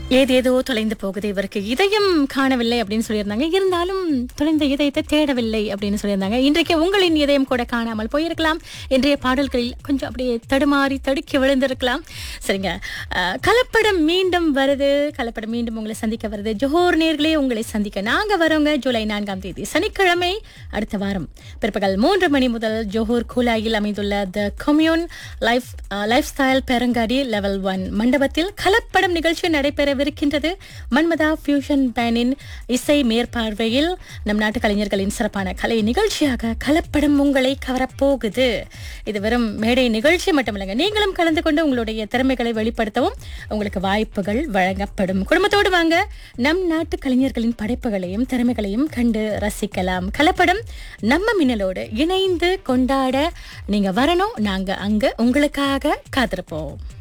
ஏதேதோ தொலைந்து போகுது இவருக்கு இதயம் காணவில்லை அப்படின்னு சொல்லியிருந்தாங்க இருந்தாலும் தொலைந்த இதயத்தை தேடவில்லை அப்படின்னு சொல்லியிருந்தாங்க இன்றைக்கு உங்களின் இதயம் கூட காணாமல் போயிருக்கலாம் இன்றைய பாடல்களில் கொஞ்சம் அப்படியே தடுமாறி தடுக்கி விழுந்திருக்கலாம் சரிங்க அஹ், கலப்படம் மீண்டும் வருது கலப்படம் மீண்டும் உங்களை சந்திக்க வருது ஜோஹர் நேர்களே உங்களை சந்திக்க நாங்க வரோங்க ஜூலை நான்காம் தேதி சனிக்கிழமை அடுத்த வாரம் பிற்பகல் மூன்று மணி முதல் ஜோஹர் கூலாயில் அமைந்துள்ள the commune life lifestyle பெரங்காடி லெவல் ஒன் மண்டபத்தில் கலப்படம் நிகழ்ச்சி நடைபெறவிருக்கின்றது மன்மதா ஃபியூஷன் பேனின் இசை மேற்பார்வையில் நம் நாட்டு கலைஞர்களின் சிறப்பான கலை நிகழ்ச்சியாக கலப்படம் உங்களை கவரப்போகுது இது வெறும் மேடை நிகழ்ச்சி மட்டுமில்லைங்க நீங்களும் கலந்து கொண்டு உங்களுடைய திறமைகளை வெளிப்படுத்தவும் உங்களுக்கு வாய்ப்புகள் வழங்கப்படும் குடும்பத்தோடு வாங்க நம் நாட்டு கலைஞர்களின் படைப்புகளையும் திறமைகளையும் கண்டு ரசிக்கலாம் கலப்படம் நம்ம மின்னலோடு இணைந்து கொண்டாட நீங்க வரணும் நாங்க அங்க உங்களுக்காக காத்திருப்போம்